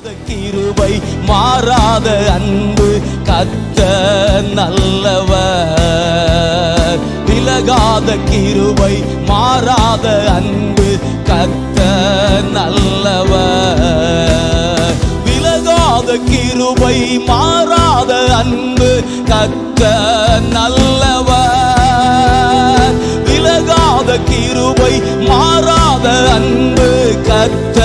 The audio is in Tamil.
விலகாத கிருபை மாறாத அன்பு கத்த நல்லவர் விலகாத கிருபை மாறாத அன்பு கத்த நல்லவர் விலகாத கிருபை மாறாத அன்பு கத்த நல்லவர் விலகாத கிருபை மாறாத அன்பு கத்த